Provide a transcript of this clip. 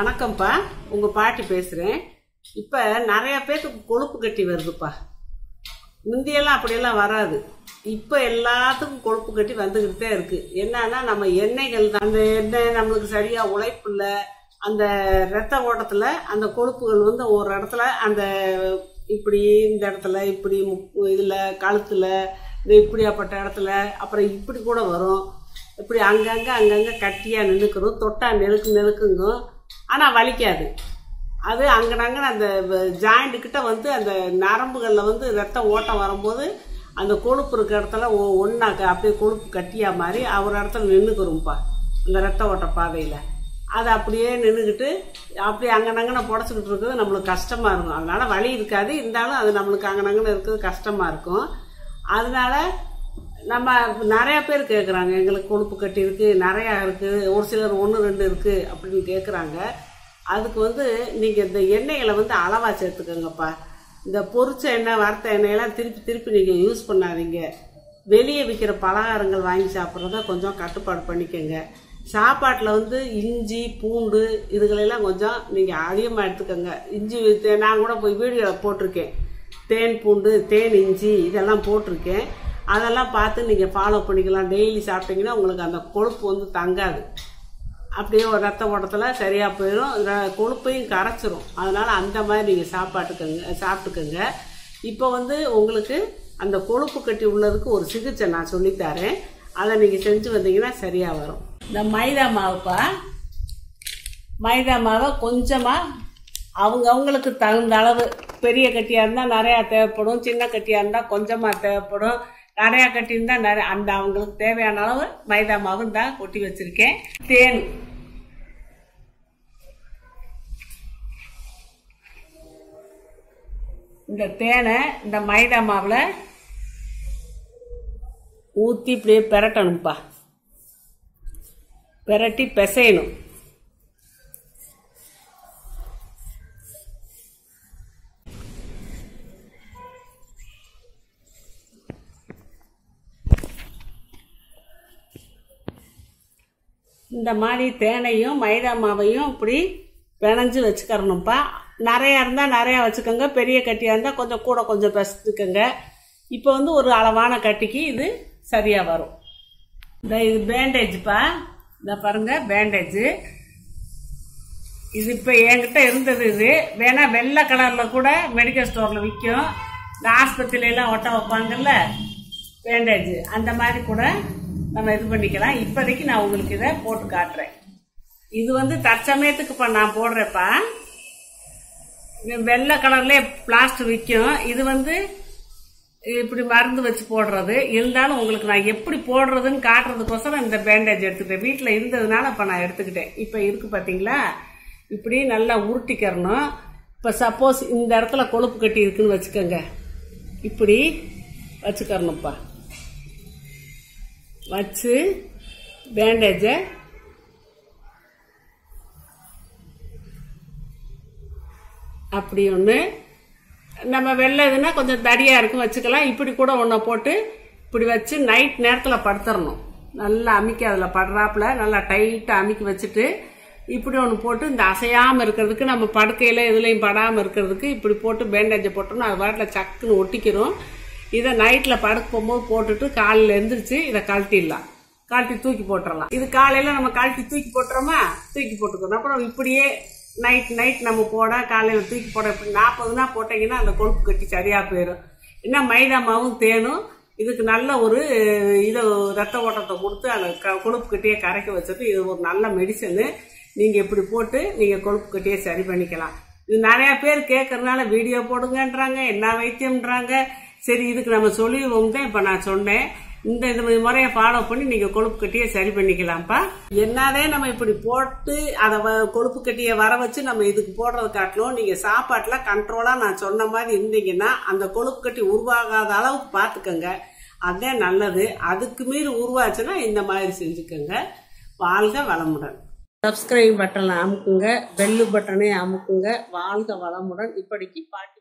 வணக்கம்ப்பா உங்க பாட்டி பேசுறேன் இப்ப நிறைய பேருக்கு கொழுப்பு கட்டி வருதுப்பா முந்தியெல்லாம் அப்படியெல்லாம் வராது இப்ப எல்லாத்துக்கும் கொழுப்பு கட்டி வந்துகிட்டே இருக்கு என்னன்னா நம்ம எண்ணெய்கள் தான் அந்த எண்ணெய் நம்மளுக்கு சரியா உழைப்பு இல்ல அந்த ரத்த ஓட்டத்துல அந்த கொழுப்புகள் வந்து ஒரு இடத்துல அந்த இப்படி இந்த இடத்துல இப்படி மு- இதுல கழுத்துல இந்த இப்படியாப்பட்ட இடத்துல அப்புறம் இப்படி கூட வரும் இப்படி அங்கங்க அங்கங்க கட்டியா நின்னுக்கிறோம் தொட்டா நெருக்கு நெருக்குங்க ஆனா வலிக்காது அது அங்கனங்க அந்த ஜாயிண்ட் கிட்ட வந்து அந்த நரம்புகளில் வந்து ரத்த ஓட்டம் வரும்போது அந்த கொழுப்பு இருக்க இடத்துல ஒ- ஒண்ணா க- அப்படியே கொழுப்பு கட்டியா மாதிரி ஒரு இடத்துல நின்றுக்கிறோம்ப்பா அந்த ரத்த ஓட்ட பாதையில் அது அப்படியே நின்றுக்கிட்டு அப்படியே அங்கனங்கன புடச்சிக்கிட்டு இருக்குது நம்மளுக்கு கஷ்டமா இருக்கும் அதனால வலி இருக்காது இருந்தாலும் அது நம்மளுக்கு அங்கனங்கன இருக்கிறது கஷ்டமா இருக்கும் அதனால நம்ம நிறைய பேர் கேட்குறாங்க எங்களுக்கு கொழுப்பு கட்டி இருக்கு நிறையா இருக்கு ஒரு சிலர் ஒன்று ரெண்டு இருக்கு அப்படின்னு கேட்குறாங்க அதுக்கு வந்து நீங்கள் இந்த எண்ணெய்களை வந்து அளவாக சேர்த்துக்கோங்கப்பா இந்த பொரிச்ச எண்ணெய் வறுத்த எண்ணெயெல்லாம் திருப்பி திருப்பி நீங்கள் யூஸ் பண்ணாதீங்க வெளியே விற்கிற பலகாரங்கள் வாங்கி சாப்பிட்றத கொஞ்சம் கட்டுப்பாடு பண்ணிக்கோங்க சாப்பாட்டில் வந்து இஞ்சி பூண்டு இதுகளெல்லாம் கொஞ்சம் நீங்கள் அதிகமாக எடுத்துக்கோங்க இஞ்சி தே- நான் கூட போய் வீடியோவில் போட்டிருக்கேன் தேன் பூண்டு தேன் இஞ்சி இதெல்லாம் போட்டிருக்கேன் அதெல்லாம் பார்த்து நீங்கள் ஃபாலோ பண்ணிக்கலாம் டெய்லி சாப்பிட்டீங்கன்னா உங்களுக்கு அந்த கொழுப்பு வந்து தங்காது அப்படியே ஒரு ரத்த ஓட்டத்தில் சரியாக போயிடும் ர- கொழுப்பையும் கரைச்சிரும் அதனால அந்த மாதிரி நீங்கள் சாப்பாட்டுக்கங்க சாப்பிட்டுக்கோங்க இப்போ வந்து உங்களுக்கு அந்த கொழுப்பு கட்டி உள்ளதுக்கு ஒரு சிகிச்சை நான் சொல்லித்தரேன் அதை நீங்கள் செஞ்சு வந்தீங்கன்னா சரியாக வரும் இந்த மைதா மாவுப்பா மைதா மாவை கொஞ்சமாக அவங்க அவங்களுக்கு தகுந்த அளவு பெரிய கட்டியாக இருந்தால் நிறையா தேவைப்படும் சின்ன கட்டியாக இருந்தால் கொஞ்சமாக தேவைப்படும் நிறையா கட்டி இருந்தால் நிறைய அந்த அவங்களுக்கு தேவையான அளவு மைதா மாவு தான் கொட்டி வச்சுருக்கேன் தேன் இந்த தேனை இந்த மைதா மாவில் ஊற்றி இப்படியே பெரட்டணும்ப்பா பெரட்டி பிசையணும் இந்த மாதிரி தேனையும் மைதா மாவையும் இப்படி பிணைஞ்சு வச்சுக்கிறணும்ப்பா நிறையா இருந்தால் நிறையா வச்சுக்கோங்க பெரிய கட்டியாக இருந்தால் கொஞ்சம் கூட கொஞ்சம் பிசைச்சுக்கோங்க இப்போ வந்து ஒரு அளவான கட்டிக்கு இது சரியாக வரும் இந்த இது பேண்டேஜ்ப்பா இந்த பாருங்க பேண்டேஜ் இது இப்போ என்கிட்ட இருந்தது இது வேணா வெள்ளை கலரில் கூட மெடிக்கல் ஸ்டோரில் விற்கும் இந்த ஆஸ்பத்திரியிலாம் ஒட்ட வைப்பாங்கல்ல பேண்டேஜ் அந்த மாதிரி கூட நம்ம இது பண்ணிக்கலாம் இப்போதைக்கு நான் உங்களுக்கு இதை போட்டு காட்டுறேன் இது வந்து தற்சமயத்துக்கு இப்போ நான் போடுறேன்ப்பா இது வெள்ளை கலர்லேயே பிளாஸ்டர் விற்கும் இது வந்து இப்படி மருந்து வச்சு போடுறது இருந்தாலும் உங்களுக்கு நான் எப்படி போடுறதுன்னு காட்டுறதுக்கோசரம் இந்த பேண்டேஜ் எடுத்துக்கிட்டேன் வீட்டில் இருந்ததுனால இப்போ நான் எடுத்துக்கிட்டேன் இப்போ இருக்கு பார்த்தீங்களா இப்படி நல்லா உருட்டிக்கிறணும் இப்போ சப்போஸ் இந்த இடத்துல கொழுப்பு கட்டி இருக்குன்னு வச்சுக்கோங்க இப்படி வச்சுக்கிறணும்ப்பா வச்சு பேண்டேஜை அப்படி ஒன்று நம்ம வெள்ளை இதுனா கொஞ்சம் தடியாக இருக்கும் வச்சுக்கலாம் இப்படி கூட ஒன்றை போட்டு இப்படி வச்சு நைட் நேரத்தில் படுத்துறணும் நல்லா அமுக்கி அதில் படுறாப்புல நல்லா டைட்டாக அமுக்கி வச்சுட்டு இப்படி ஒன்று போட்டு இந்த அசையாமல் இருக்கிறதுக்கு நம்ம படுக்கையில் எதுலேயும் படாமல் இருக்கிறதுக்கு இப்படி போட்டு பேண்டேஜை போட்டோம்னா அது வாட்டில் சக்குன்னு ஒட்டிக்கிறோம் இதை நைட்டில் படுக்க போகும்போது போட்டுட்டு காலையில் எந்திரிச்சு இதை கழட்டிடலாம் கழட்டி தூக்கி போட்டுறலாம் இது காலையில் நம்ம கழட்டி தூக்கி போட்டுறோமா தூக்கி போட்டுக்கணும் அப்புறம் இப்படியே நைட் நைட் நம்ம போட காலையில் தூக்கி போட இப்படி நாற்பதுனா போட்டிங்கன்னா அந்த கொழுப்பு கட்டி சரியாக போயிடும் என்ன மைதா மாவும் தேனும் இதுக்கு நல்ல ஒரு இதை ரத்த ஓட்டத்தை கொடுத்து அந்த க கொழுப்பு கட்டியை கரைக்க வச்சுட்டு இது ஒரு நல்ல மெடிசனு நீங்கள் இப்படி போட்டு நீங்கள் கொழுப்பு கட்டியை சரி பண்ணிக்கலாம் இது நிறைய பேர் கேட்கறதுனால வீடியோ போடுங்கன்றாங்க என்ன வைத்தியம்ன்றாங்க சரி இதுக்கு நம்ம சொல்லிடுவோம் தான் இப்போ நான் சொன்னேன் இந்த இந்த முறையை ஃபாலோ பண்ணி நீங்க கொழுப்பு கட்டியை சரி பண்ணிக்கலாம்ப்பா என்னதே நம்ம இப்படி போட்டு அதை வ- கொழுப்பு கட்டியை வர வச்சு நம்ம இதுக்கு போடுறது காட்டிலும் நீங்க சாப்பாட்டுல கண்ட்ரோலா நான் சொன்ன மாதிரி இருந்தீங்கன்னா அந்த கொழுப்பு கட்டி உருவாகாத அளவுக்கு பார்த்துக்கோங்க அதான் நல்லது அதுக்கு மீறி உருவாச்சுன்னா இந்த மாதிரி செஞ்சுக்கோங்க வாழ்க வளமுடன் சப்ஸ்கிரைப் பட்டனை அமுக்குங்க பெல்லு பட்டனை அமுக்குங்க வாழ்க வளமுடன் இப்படிக்கு பாட்டி